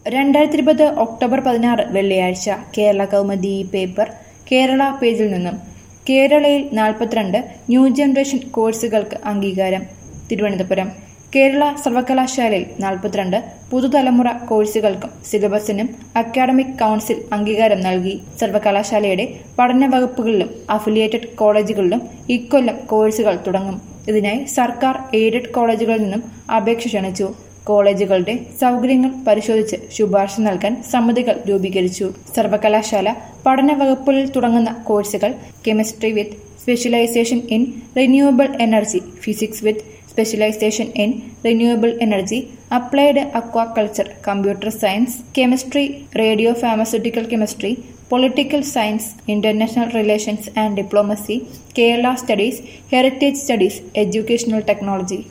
രണ്ടായിരത്തി ഇരുപത് ഒക്ടോബർ പതിനാറ് വെള്ളിയാഴ്ച കേരള കൗമുദി പേപ്പർ കേരള പേജിൽ നിന്നും കേരളയിൽ നാൽപ്പത്തിരണ്ട് ന്യൂ ജനറേഷൻ കോഴ്സുകൾക്ക് അംഗീകാരം തിരുവനന്തപുരം കേരള സർവകലാശാലയിൽ നാൽപ്പത്തിരണ്ട് പുതുതലമുറ കോഴ്സുകൾക്കും സിലബസിനും അക്കാഡമിക് കൗൺസിൽ അംഗീകാരം നൽകി സർവകലാശാലയുടെ പഠന വകുപ്പുകളിലും അഫിലിയേറ്റഡ് കോളേജുകളിലും ഇക്കൊല്ലം കോഴ്സുകൾ തുടങ്ങും ഇതിനായി സർക്കാർ എയ്ഡഡ് കോളേജുകളിൽ നിന്നും അപേക്ഷ ക്ഷണിച്ചു കോളേജുകളുടെ സൗകര്യങ്ങൾ പരിശോധിച്ച് ശുപാർശ നൽകാൻ സമിതികൾ രൂപീകരിച്ചു സർവകലാശാല പഠന വകുപ്പുകളിൽ തുടങ്ങുന്ന കോഴ്സുകൾ chemistry with specialisation in renewable energy physics with specialisation in renewable energy applied aquaculture computer science chemistry radio pharmaceutical chemistry political science international relations and diplomacy Kerala studies heritage studies educational technology